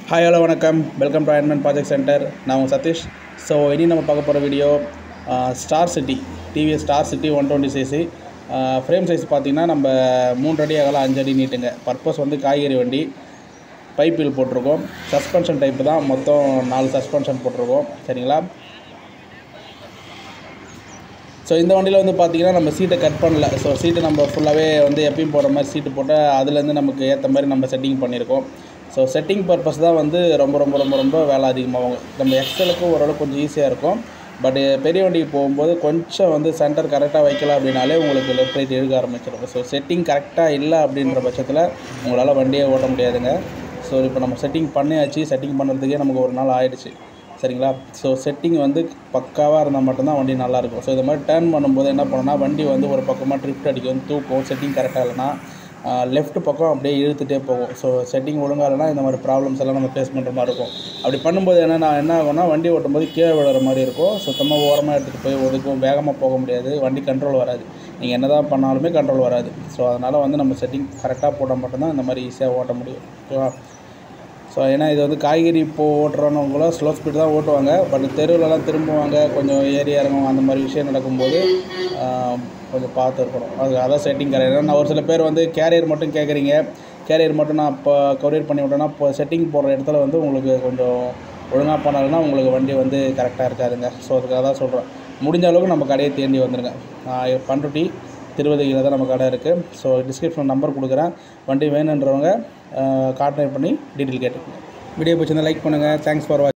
hi hello வணக்கம் welcome to Ironman project center நான் உங்கள் சதீஷ் ஸோ இனி நம்ம பார்க்க போகிற video star city TVS star city one twenty CC frame size பார்த்தீங்கன்னா நம்ம மூன்று அடி அகலம் அஞ்சு அடி நீட்டுங்க பர்பஸ் வந்து காய்கறி வண்டி பைப்பில் போட்டிருக்கோம் சஸ்பென்ஷன் டைப்பு தான் மொத்தம் நாலு சஸ்பென்ஷன் போட்டிருக்கோம் சரிங்களா ஸோ இந்த வண்டியில் வந்து பார்த்தீங்கன்னா நம்ம சீட்டை கட் பண்ணல ஸோ சீட்டை நம்ம ஃபுல்லாகவே வந்து எப்பயும் போடுற மாதிரி சீட்டு போட்டு அதுலேருந்து நமக்கு ஏற்ற மாதிரி நம்ம செட்டிங் பண்ணியிருக்கோம் ஸோ செட்டிங் பர்பஸ் தான் வந்து ரொம்ப ரொம்ப ரொம்ப ரொம்ப வேலை அதிகமாகும் நம்ம எக்ஸலுக்கு ஓரளவுக்கு கொஞ்சம் ஈஸியாக இருக்கும் பட் பெரிய வண்டிக்கு போகும்போது கொஞ்சம் வந்து சென்டர் கரெக்டாக வைக்கல அப்படின்னாலே உங்களுக்கு லெஃப்ட் ரைட் இழுக்க ஆரம்பிச்சிடும் ஸோ செட்டிங் கரெக்டாக இல்லை அப்படின்ற பட்சத்தில் உங்களால் வண்டியே ஓட்ட முடியாதுங்க ஸோ இப்போ நம்ம செட்டிங் பண்ணியாச்சு செட்டிங் பண்ணுறதுக்கே நமக்கு ஒரு நாள் ஆயிடுச்சு சரிங்களா ஸோ செட்டிங் வந்து பக்காவாக இருந்தால் மட்டும்தான் வண்டி நல்லாயிருக்கும் ஸோ இது மாதிரி டேர்ன் பண்ணும்போது என்ன பண்ணணும்னா வண்டி வந்து ஒரு பக்கமாக ட்ரிஃப்ட் அடிக்கும் தூக்கும் செட்டிங் கரெக்டாக இல்லைன்னா லெஃப்ட் பக்கம் அப்படியே இழுத்துட்டே போகும் ஸோ செட்டிங் ஒழுங்காக இல்லைனா இந்த மாதிரி ப்ராப்ளம்ஸ் எல்லாம் நம்ம ஃபேஸ் பண்ணுற மாதிரி இருக்கும் அப்படி பண்ணும்போது என்னென்னா என்ன ஆகும்னா வண்டி ஓட்டும்போது கீழே விழுற மாதிரி இருக்கும் சுத்தமாக ஓரமாக எடுத்துகிட்டு போய் ஒதுக்கும் வேகமாக போக முடியாது வண்டி கண்ட்ரோல் வராது நீங்கள் என்ன தான் பண்ணாலுமே கண்ட்ரோல் வராது ஸோ அதனால் வந்து நம்ம செட்டிங் கரெக்டாக போட்டால் மட்டும்தான் இந்த மாதிரி ஈஸியாக ஓட்ட முடியும் ஓகேவா ஸோ ஏன்னா இது வந்து காய்கறி இப்போ ஓட்டுறவங்களும் ஸ்லோ ஸ்பீட் தான் ஓட்டுவாங்க பட் தெருவிலலாம் திரும்புவாங்க கொஞ்சம் ஏறி இறங்குவாங்க அந்த மாதிரி விஷயம் நடக்கும்போது ஆஹ், கொஞ்சம் பார்த்து இருக்கணும் அது அதான் செட்டிங் கரெக்ட் நான் ஒரு சில பேர் வந்து கேரியர் மட்டும் கேட்குறீங்க கேரியர் மட்டும் நான் இப்போ கொரியர் பண்ணி விட்டேன்னா இப்போ செட்டிங் போடுற இடத்துல வந்து உங்களுக்கு கொஞ்சம் ஒழுங்காக பண்ணலைன்னா உங்களுக்கு வண்டி வந்து கரெக்டாக இருக்காதுங்க ஸோ அதுக்காக தான் சொல்கிறேன் முடிஞ்ச அளவுக்கு நம்ம கடையை தேடி வந்துடுங்க பண்ருட்டி திருவதியில் தான் நம்ம கடை இருக்குது ஸோ டிஸ்கிரிப்ஷன் நம்பர் கொடுக்குறேன் வண்டி வேணுன்றவங்க கான்டாக்ட் பண்ணி டீட்டெயில் கேட்டுக்கோங்க வீடியோ பிடிச்சிருந்தா லைக் பண்ணுங்கள் தேங்க்ஸ் ஃபார் வாட்சிங்